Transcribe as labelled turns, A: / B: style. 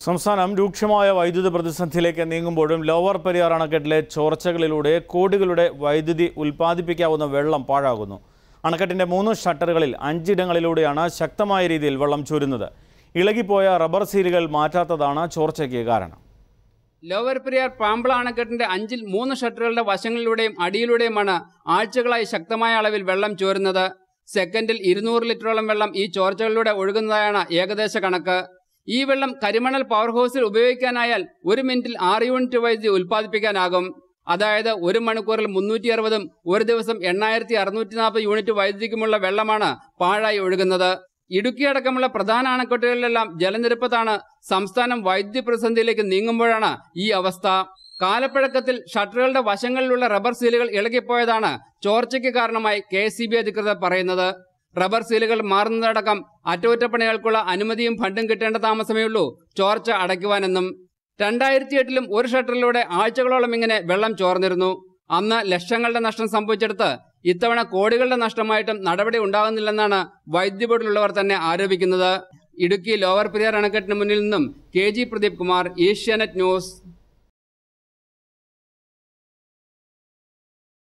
A: സംസ്ഥാനം രൂക്ഷമായ വൈദ്യുതി പ്രതിസന്ധിയിലേക്ക് നീങ്ങുമ്പോഴും ലോവർ പെരിയാർ അണക്കെട്ടിലെ ചോർച്ചകളിലൂടെ കോടികളുടെ വൈദ്യുതി ഉൽപ്പാദിപ്പിക്കാവുന്ന വെള്ളം പാഴാകുന്നു അണക്കെട്ടിന്റെ മൂന്ന് ഷട്ടറുകളിൽ അഞ്ചിടങ്ങളിലൂടെയാണ് ശക്തമായ രീതിയിൽ വെള്ളം ചൂരുന്നത് ഇളകിപ്പോയ റബ്ബർ സീലുകൾ മാറ്റാത്തതാണ് ചോർച്ചയ്ക്ക് കാരണം
B: ലോവർ പെരിയാർ പാമ്പള അണക്കെട്ടിന്റെ അഞ്ചിൽ മൂന്ന് ഷട്ടറുകളുടെ വശങ്ങളിലൂടെയും അടിയിലൂടെയുമാണ് ആഴ്ചകളായി ശക്തമായ അളവിൽ വെള്ളം ചോരുന്നത് സെക്കൻഡിൽ ഇരുന്നൂറ് ലിറ്ററോളം വെള്ളം ഈ ചോർച്ചകളിലൂടെ ഒഴുകുന്നതായാണ് ഏകദേശ കണക്ക് ഈ വെള്ളം കരിമണൽ പവർ ഹൗസിൽ ഉപയോഗിക്കാനായാൽ ഒരു മിനിറ്റിൽ ആറ് യൂണിറ്റ് വൈദ്യുതി ഉൽപ്പാദിപ്പിക്കാനാകും അതായത് ഒരു മണിക്കൂറിൽ മുന്നൂറ്റി അറുപതും ഒരു ദിവസം എണ്ണായിരത്തി അറുന്നൂറ്റി നാൽപ്പത് യൂണിറ്റ് വൈദ്യുതിക്കുമുള്ള വെള്ളമാണ് പാഴായി ഒഴുകുന്നത് ഇടുക്കി അടക്കമുള്ള പ്രധാന അണക്കെട്ടുകളിലെല്ലാം ജലനിരപ്പത്താണ് സംസ്ഥാനം വൈദ്യുതി പ്രതിസന്ധിയിലേക്ക് നീങ്ങുമ്പോഴാണ് ഈ അവസ്ഥ കാലപ്പഴക്കത്തിൽ ഷട്ടറുകളുടെ വശങ്ങളിലുള്ള റബ്ബർ സീലുകൾ ഇളകിപ്പോയതാണ് ചോർച്ചയ്ക്ക് കാരണമായി കെ സി ബി അധികൃതർ പറയുന്നത് റബ്ബർ സീലുകൾ മാറുന്നതടക്കം അറ്റകുറ്റപ്പണികൾക്കുള്ള അനുമതിയും ഫണ്ടും കിട്ടേണ്ട താമസമേ ഉള്ളൂ ചോർച്ച അടയ്ക്കുവാനെന്നും രണ്ടായിരത്തി എട്ടിലും ഒരു ഷട്ടറിലൂടെ ആഴ്ചകളോളം ഇങ്ങനെ വെള്ളം ചോർന്നിരുന്നു അന്ന് ലക്ഷങ്ങളുടെ നഷ്ടം സംഭവിച്ചെടുത്ത് ഇത്തവണ കോടികളുടെ നഷ്ടമായിട്ടും നടപടി ഉണ്ടാകുന്നില്ലെന്നാണ് വൈദ്യുതി ബോർഡിലുള്ളവർ തന്നെ ആരോപിക്കുന്നത് ഇടുക്കി ലോവർ പെരിയാർ അണക്കെട്ടിന് മുന്നിൽ നിന്നും K G Pradeep Kumar Asianet news